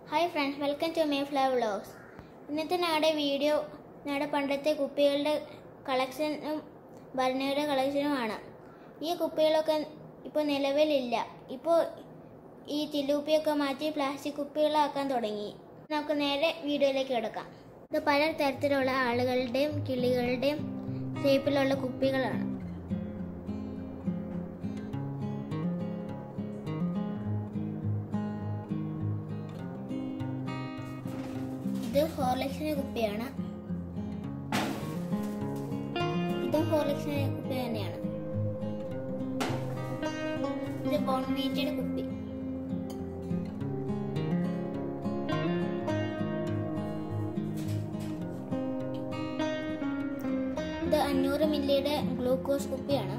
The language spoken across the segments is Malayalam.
hi friends welcome to May flower vlogs ഇന്നത്തെ ഞങ്ങളുടെ വീഡിയോ ഞങ്ങളുടെ പണ്ടത്തെ കുപ്പികളുടെ കളക്ഷനും ഭരണിയുടെ കളക്ഷനുമാണ് ഈ കുപ്പികളൊക്കെ ഇപ്പോൾ നിലവിലില്ല ഇപ്പോൾ ഈ ചില്ലുകുപ്പിയൊക്കെ മാറ്റി പ്ലാസ്റ്റിക് കുപ്പികളാക്കാൻ തുടങ്ങി നമുക്ക് നേരെ വീഡിയോയിലേക്ക് കിടക്കാം ഇത് പല തരത്തിലുള്ള ആളുകളുടെയും കിളികളുടെയും ഷേപ്പിലുള്ള കുപ്പികളാണ് ഇത് ഹോർലിക്സിന്റെ കുപ്പിയാണ് ഇതും ഹോർലിക്സിന്റെ കുപ്പി തന്നെയാണ് ഇത് ബോൺവീറ്റയുടെ കുപ്പി ഇത് അഞ്ഞൂറ് മില്ലിയുടെ ഗ്ലൂക്കോസ് കുപ്പിയാണ്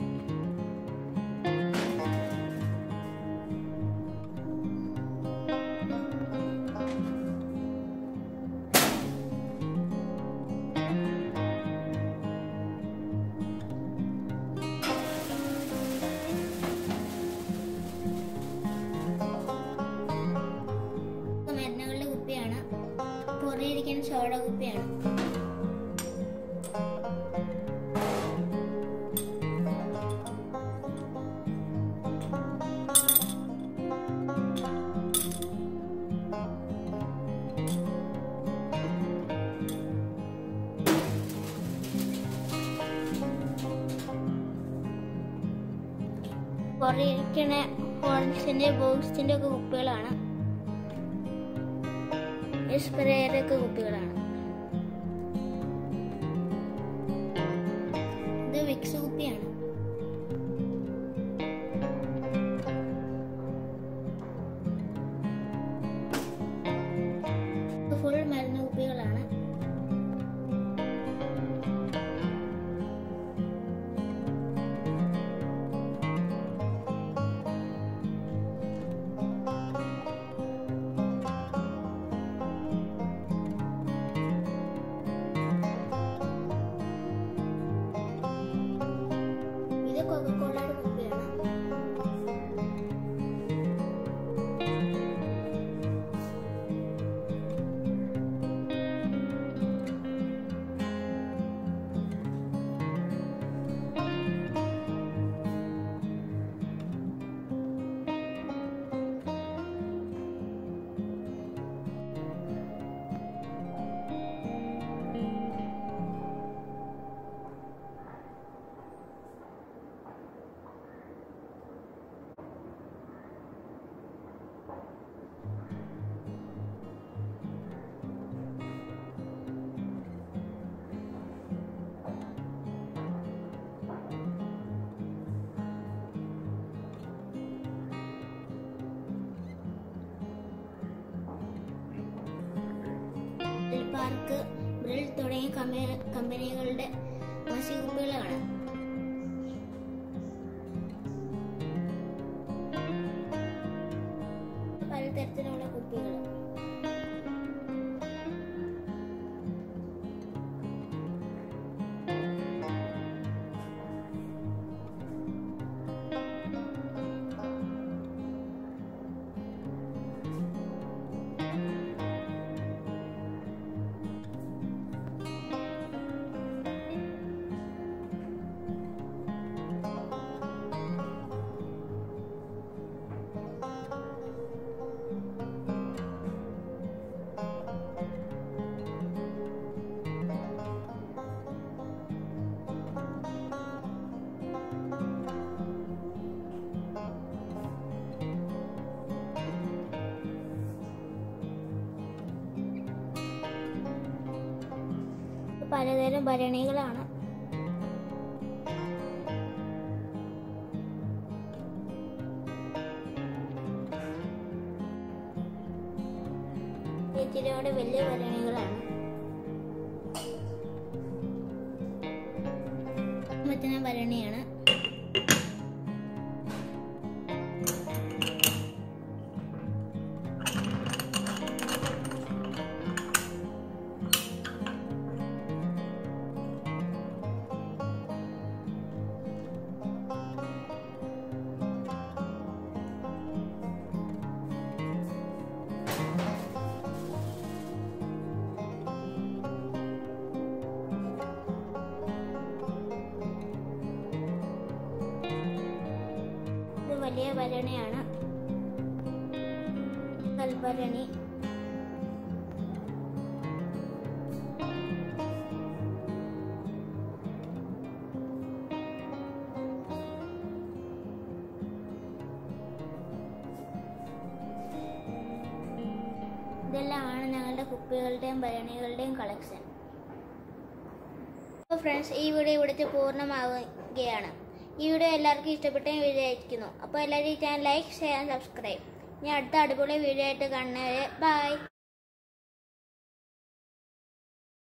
മരുന്നുകളുടെ കുപ്പിയാണ് പുറയിരിക്കുന്ന സോഡ കുപ്പിയാണ് പുറയിരിക്കുന്ന ഹോൾസിന്റെ ബോക്സിന്റെ ഒക്കെ കുപ്പികളാണ് സ്പ്രേയറൊക്കെ കുപ്പികളാണ് ഇത് വിക്സ് കുപ്പിയാണ് ഇത് ഫുൾ മരുന്ന് കുപ്പികളാണ് ഇത് കൊക്കക്കോളയുടെ കുപ്പിയാണ് പാർക്ക് ബ്രിൽ തുടങ്ങിയ കമ്പനി- കമ്പനികളുടെ മസി കുപ്പികളാണ് പലതരത്തിലുള്ള കുപ്പികൾ പലതരം ഭരണികളാണ് ഇച്ചിരിയോടെ വലിയ ഭരണികളാണ് പറ്റുന്ന ഭരണിയാണ് വലിയ ഭരണിയാണ് കൽഭരണി ഇതെല്ലാമാണ് ഞങ്ങളുടെ കുപ്പികളുടെയും ഭരണികളുടെയും കളക്ഷൻ അപ്പോൾ ഫ്രണ്ട്സ് ഈ വീഡിയോ ഇവിടുത്തെ പൂർണ്ണമാവുകയാണ് ഈ വീഡിയോ എല്ലാവർക്കും ഇഷ്ടപ്പെട്ടെന്ന് വിചാരിക്കുന്നു അപ്പോൾ എല്ലാവരും ഈ ചാനൽ ലൈക്ക് ഷെയർ സബ്സ്ക്രൈബ് ഇനി അടുത്ത അടിപൊളി വീഡിയോ ആയിട്ട് കാണുന്നവരെ ബൈ